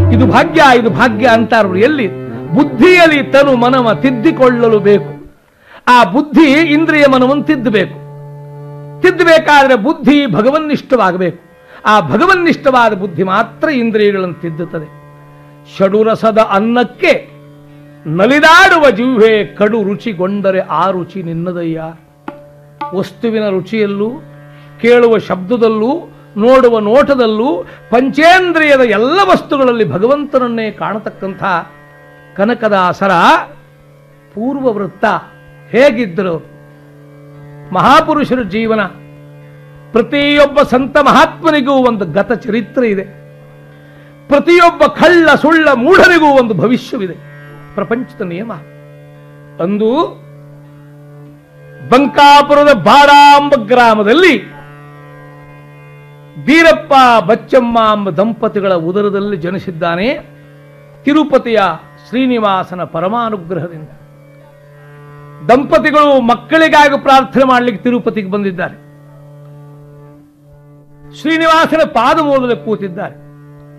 ಇದು ಭಾಗ್ಯ ಇದು ಭಾಗ್ಯ ಅಂತಾರರು ಎಲ್ಲಿ ಬುದ್ಧಿಯಲ್ಲಿ ತನು ಮನವ ತಿದ್ದಿಕೊಳ್ಳಲು ಬೇಕು ಆ ಬುದ್ಧಿ ಇಂದ್ರಿಯ ಮನವನ್ನು ತಿದ್ದಬೇಕು ತಿದ್ದಬೇಕಾದ್ರೆ ಬುದ್ಧಿ ಭಗವನ್ನಿಷ್ಠವಾಗಬೇಕು ಆ ಭಗವನ್ನಿಷ್ಠವಾದ ಬುದ್ಧಿ ಮಾತ್ರ ಇಂದ್ರಿಯಗಳನ್ನು ತಿದ್ದುತ್ತದೆ ಷಡುರಸದ ಅನ್ನಕ್ಕೆ ನಲಿದಾಡುವ ಜಿಹ್ವೆ ಕಡು ರುಚಿಗೊಂಡರೆ ಆ ರುಚಿ ನಿನ್ನದಯ್ಯ ವಸ್ತುವಿನ ರುಚಿಯಲ್ಲೂ ಕೇಳುವ ಶಬ್ದದಲ್ಲೂ ನೋಡುವ ನೋಟದಲ್ಲೂ ಪಂಚೇಂದ್ರಿಯದ ಎಲ್ಲ ವಸ್ತುಗಳಲ್ಲಿ ಭಗವಂತನನ್ನೇ ಕಾಣತಕ್ಕಂಥ ಕನಕದಾಸರ ಪೂರ್ವ ವೃತ್ತ ಹೇಗಿದ್ದರು ಮಹಾಪುರುಷರ ಜೀವನ ಪ್ರತಿಯೊಬ್ಬ ಸಂತ ಮಹಾತ್ಮನಿಗೂ ಒಂದು ಗತ ಚರಿತ್ರೆ ಇದೆ ಪ್ರತಿಯೊಬ್ಬ ಕಳ್ಳ ಸುಳ್ಳ ಮೂಢನಿಗೂ ಒಂದು ಭವಿಷ್ಯವಿದೆ ಪ್ರಪಂಚದ ನಿಯಮ ಅಂದು ಬಂಕಾಪುರದ ಬಾಡಾಂಬ ಗ್ರಾಮದಲ್ಲಿ ಬೀರಪ್ಪ ಬಚ್ಚಮ್ಮ ಎಂಬ ದಂಪತಿಗಳ ಉದರದಲ್ಲಿ ಜನಿಸಿದ್ದಾನೆ ತಿರುಪತಿಯ ಶ್ರೀನಿವಾಸನ ಪರಮಾನುಗ್ರಹದಿಂದ ದಂಪತಿಗಳು ಮಕ್ಕಳಿಗಾಗಿ ಪ್ರಾರ್ಥನೆ ಮಾಡಲಿಕ್ಕೆ ತಿರುಪತಿಗೆ ಬಂದಿದ್ದಾರೆ ಶ್ರೀನಿವಾಸನ ಪಾದ ಮೂಲದಲ್ಲಿ ಕೂತಿದ್ದಾರೆ